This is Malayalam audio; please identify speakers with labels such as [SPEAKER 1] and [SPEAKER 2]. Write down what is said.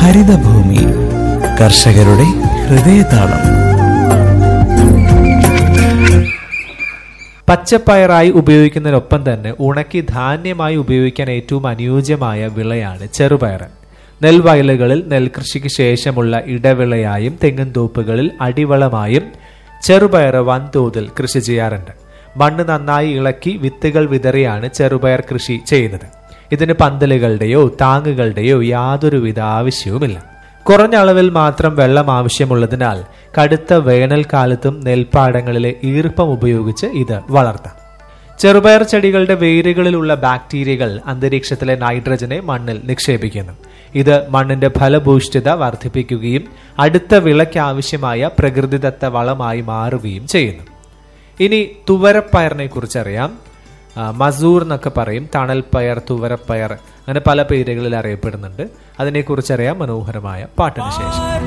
[SPEAKER 1] ഹരിതഭൂമി കർഷകരുടെ ഹൃദയതാളം
[SPEAKER 2] പച്ചപ്പയറായി ഉപയോഗിക്കുന്നതിനൊപ്പം തന്നെ ഉണക്കി ധാന്യമായി ഉപയോഗിക്കാൻ ഏറ്റവും അനുയോജ്യമായ വിളയാണ് ചെറുപയർ നെൽവയലുകളിൽ നെൽകൃഷിക്ക് ശേഷമുള്ള ഇടവിളയായും തെങ്ങിൻ തോപ്പുകളിൽ അടിവളമായും ചെറുപയർ വൻതോതിൽ കൃഷി ചെയ്യാറുണ്ട് മണ്ണ് നന്നായി ഇളക്കി വിത്തുകൾ വിതറിയാണ് ചെറുപയർ കൃഷി ചെയ്യുന്നത് ഇതിന് പന്തലുകളുടെയോ താങ്ങുകളുടെയോ യാതൊരുവിധ ആവശ്യവുമില്ല കുറഞ്ഞ അളവിൽ മാത്രം വെള്ളം ആവശ്യമുള്ളതിനാൽ കടുത്ത വേനൽക്കാലത്തും നെൽപ്പാടങ്ങളിലെ ഈർപ്പം ഉപയോഗിച്ച് ഇത് വളർത്താം ചെറുപയർ ചെടികളുടെ വേരുകളിലുള്ള ബാക്ടീരിയകൾ അന്തരീക്ഷത്തിലെ നൈട്രജനെ മണ്ണിൽ നിക്ഷേപിക്കുന്നു ഇത് മണ്ണിന്റെ ഫലഭൂഷ്ഠിത വർദ്ധിപ്പിക്കുകയും അടുത്ത വിളയ്ക്ക് ആവശ്യമായ പ്രകൃതിദത്ത വളമായി മാറുകയും ചെയ്യുന്നു ഇനി തുവരപ്പയറിനെ കുറിച്ചറിയാം ആ, മസൂർ എന്നൊക്കെ പറയും തണൽപ്പയർ തുവരപ്പയർ അങ്ങനെ പല പേരുകളിൽ അറിയപ്പെടുന്നുണ്ട് അതിനെക്കുറിച്ചറിയാം മനോഹരമായ പാട്ടിന് ശേഷം